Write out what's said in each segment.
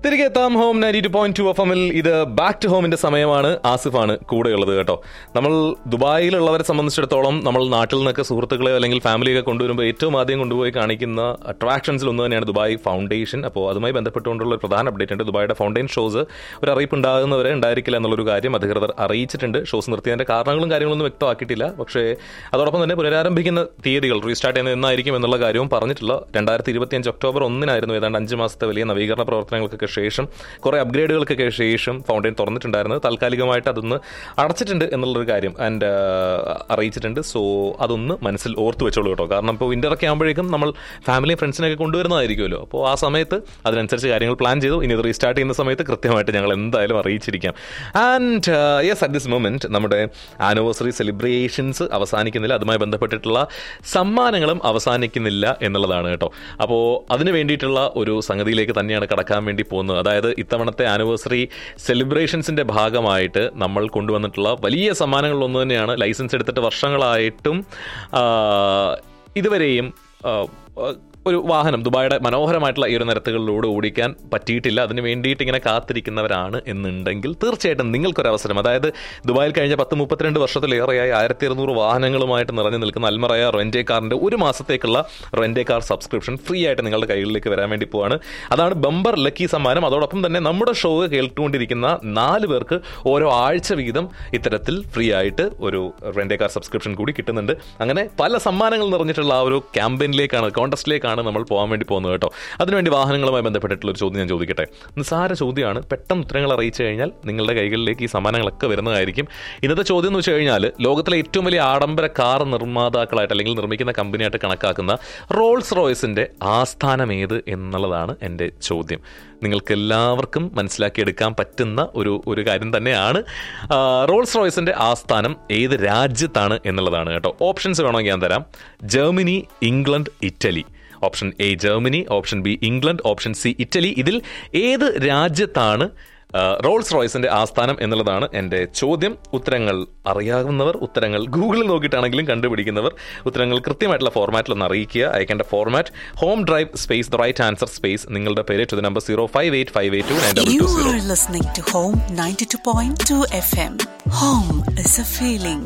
തിരികെ എത്താം home ninety two point two F എമ്മിൽ ഇത് ബാക്ക് ടു ഹോമിന്റെ സമയമാണ് ആസിഫാണ് കൂടെയുള്ളത് കേട്ടോ നമ്മൾ ദുബായിലുള്ളവരെ സംബന്ധിച്ചിടത്തോളം നമ്മൾ നാട്ടിൽ നിന്നൊക്കെ സുഹൃത്തുക്കളെയോ അല്ലെങ്കിൽ ഫാമിലിയൊക്കെ കൊണ്ടുവരുമ്പോൾ ഏറ്റവും ആദ്യം കൊണ്ടുപോയി കാണിക്കുന്ന അട്രാക്ഷൻസിൽ ഒന്ന് തന്നെയാണ് ദുബായ് ഫൗണ്ടേഷൻ അപ്പോൾ അതുമായി ബന്ധപ്പെട്ടുകൊണ്ടുള്ള ഒരു പ്രധാന അപ്ഡേറ്റ് ഉണ്ട് ദുബായിയുടെ ഫൗണ്ടൈൻ ഷോസ് ഒരു അറിയിപ്പ് ഉണ്ടാകുന്നവരെ ഉണ്ടായിരിക്കില്ല എന്നുള്ളൊരു കാര്യം അധികൃതർ അറിയിച്ചിട്ടുണ്ട് ഷോസ് നിർത്തിയതിന്റെ കാരണങ്ങളും കാര്യങ്ങളൊന്നും വ്യക്തമാക്കിയിട്ടില്ല പക്ഷേ അതോടൊപ്പം തന്നെ പുനരാരംഭിക്കുന്ന തീയതികൾ റീസ്റ്റാർട്ട് ചെയ്യുന്നത് എന്നായിരിക്കും എന്നുള്ള കാര്യവും പറഞ്ഞിട്ടുള്ള രണ്ടായിരത്തി ഇരുപത്തിയഞ്ച് ഒക്ടോബർ ഒന്നിനായിരുന്നു ഏതാണ്ട് അഞ്ച് മാസത്തെ വലിയ നവീകരണ പ്രവർത്തനങ്ങൾക്കൊക്കെ ശേഷം കുറെ അപ്ഗ്രേഡുകൾക്കൊക്കെ ശേഷം ഫൗണ്ടൈൻ തുറന്നിട്ടുണ്ടായിരുന്നത് താൽക്കാലികമായിട്ട് അതൊന്ന് അടച്ചിട്ടുണ്ട് എന്നുള്ളൊരു കാര്യം ആൻഡ് അറിയിച്ചിട്ടുണ്ട് സോ അതൊന്ന് മനസ്സിൽ ഓർത്ത് വെച്ചോളൂ കേട്ടോ കാരണം ഇപ്പോൾ വിൻ്ററൊക്കെ ആകുമ്പോഴേക്കും നമ്മൾ ഫാമിലി ഫ്രണ്ട്സിനൊക്കെ കൊണ്ടുവരുന്നതായിരിക്കുമല്ലോ അപ്പോൾ ആ സമയത്ത് അതിനനുസരിച്ച് കാര്യങ്ങൾ പ്ലാൻ ചെയ്തു ഇനി ഇത് റീസ്റ്റാർട്ട് ചെയ്യുന്ന സമയത്ത് കൃത്യമായിട്ട് ഞങ്ങൾ എന്തായാലും അറിയിച്ചിരിക്കാം and yes at this moment നമ്മുടെ ആനിവേഴ്സറി സെലിബ്രേഷൻസ് അവസാനിക്കുന്നില്ല അതുമായി ബന്ധപ്പെട്ടിട്ടുള്ള സമ്മാനങ്ങളും അവസാനിക്കുന്നില്ല എന്നുള്ളതാണ് കേട്ടോ അപ്പോൾ അതിന് വേണ്ടിയിട്ടുള്ള ഒരു സംഗതിയിലേക്ക് തന്നെയാണ് കടക്കാൻ വേണ്ടി പോകുന്നത് അതായത് ഇത്തവണത്തെ ആനിവേഴ്സറി സെലിബ്രേഷൻസിന്റെ ഭാഗമായിട്ട് നമ്മൾ കൊണ്ടുവന്നിട്ടുള്ള വലിയ സമ്മാനങ്ങളിലൊന്നു തന്നെയാണ് ലൈസൻസ് എടുത്തിട്ട് വർഷങ്ങളായിട്ടും ആ, ഇതുവരെയും ആ, ഒരു വാഹനം ദുബായിയുടെ മനോഹരമായിട്ടുള്ള ഈ ഒരു നിരത്തുകളിലൂടെ ഓടിക്കാൻ പറ്റിയിട്ടില്ല അതിന് വേണ്ടിയിട്ട് ഇങ്ങനെ കാത്തിരിക്കുന്നവരാണ് എന്നുണ്ടെങ്കിൽ തീർച്ചയായിട്ടും നിങ്ങൾക്കൊരു അവസരം അതായത് ദുബായിൽ കഴിഞ്ഞ പത്ത് മുപ്പത്തിരണ്ട് വർഷത്തിലേറെയായി ആയിരത്തി ഇരുന്നൂറ് വാഹനങ്ങളുമായിട്ട് നിറഞ്ഞു നിൽക്കുന്ന അൽമറയ റെന്റേ കാറിന്റെ ഒരു മാസത്തേക്കുള്ള റെന്റേ കാർ സബ്സ്ക്രിപ്ഷൻ ഫ്രീ ആയിട്ട് നിങ്ങളുടെ കൈകളിലേക്ക് വരാൻ വേണ്ടി പോവാണ് അതാണ് ബമ്പർ ലക്കി സമ്മാനം അതോടൊപ്പം തന്നെ നമ്മുടെ ഷോ കേട്ടുകൊണ്ടിരിക്കുന്ന നാല് പേർക്ക് ഓരോ ആഴ്ച വീതം ഇത്തരത്തിൽ ഫ്രീ ആയിട്ട് ഒരു റെന്റേ കാർ സബ്സ്ക്രിപ്ഷൻ കൂടി കിട്ടുന്നുണ്ട് അങ്ങനെ പല സമ്മാനങ്ങൾ നിറഞ്ഞിട്ടുള്ള ആ ഒരു ക്യാമ്പയിനിലേക്കാണ് കോൺടസ്റ്റിലേക്കാണ് നമ്മൾ പോകാൻ വേണ്ടി പോകുന്നത് കേട്ടോ അതിനുവേണ്ടി വാഹനങ്ങളുമായി ബന്ധപ്പെട്ടിട്ടുള്ള ഒരു ചോദ്യം ഞാൻ ചോദിക്കട്ടെ നിസ്സാര ചോദ്യമാണ് പെട്ടെന്ന് ഉത്തരങ്ങൾ അറിയിച്ചു കഴിഞ്ഞാൽ നിങ്ങളുടെ കൈകളിലേക്ക് ഈ സമ്മാനങ്ങളൊക്കെ വരുന്നതായിരിക്കും ഇന്നത്തെ ചോദ്യം എന്ന് വെച്ച് കഴിഞ്ഞാൽ ലോകത്തിലെ ഏറ്റവും വലിയ ആഡംബര കാർ നിർമ്മാതാക്കളായിട്ട് അല്ലെങ്കിൽ നിർമ്മിക്കുന്ന കമ്പനിയായിട്ട് കണക്കാക്കുന്ന റോൾസ് റോയ്സിന്റെ ആസ്ഥാനം ഏത് എന്നുള്ളതാണ് എൻ്റെ ചോദ്യം നിങ്ങൾക്ക് എല്ലാവർക്കും മനസ്സിലാക്കിയെടുക്കാൻ പറ്റുന്ന ഒരു ഒരു കാര്യം തന്നെയാണ് ആ, റോൾസ് റോയ്സിന്റെ ആസ്ഥാനം ഏത് രാജ്യത്താണ് എന്നുള്ളതാണ് കേട്ടോ ഓപ്ഷൻസ് വേണമെങ്കിൽ ഞാൻ തരാം Germany England Italy option A Germany option B England option C Italy ഇതിൽ ഏത് രാജ്യത്താണ് ആ, റോൾസ് റോയ്സിന്റെ ആസ്ഥാനം എന്നുള്ളതാണ് എൻ്റെ ചോദ്യം ഉത്തരങ്ങൾ അറിയാവുന്നവർ ഉത്തരങ്ങൾ ഗൂഗിളിൽ നോക്കിയിട്ടാണെങ്കിലും കണ്ടുപിടിക്കുന്നവർ ഉത്തരങ്ങൾ കൃത്യമായിട്ടുള്ള ഫോർമാറ്റിൽ ഒന്ന് അറിയിക്കുക അയക്കേണ്ട format home drive space the right answer space നിങ്ങളുടെ പേര് to the number zero five eight five eight two nine double You two zero are listening to Home 92.2 FM. Home is a feeling.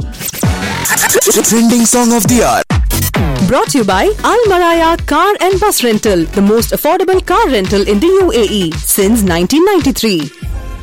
Trending song of the hour. Brought to you by Al Maraya Car and Bus Rental, the most affordable car rental in the UAE since 1993.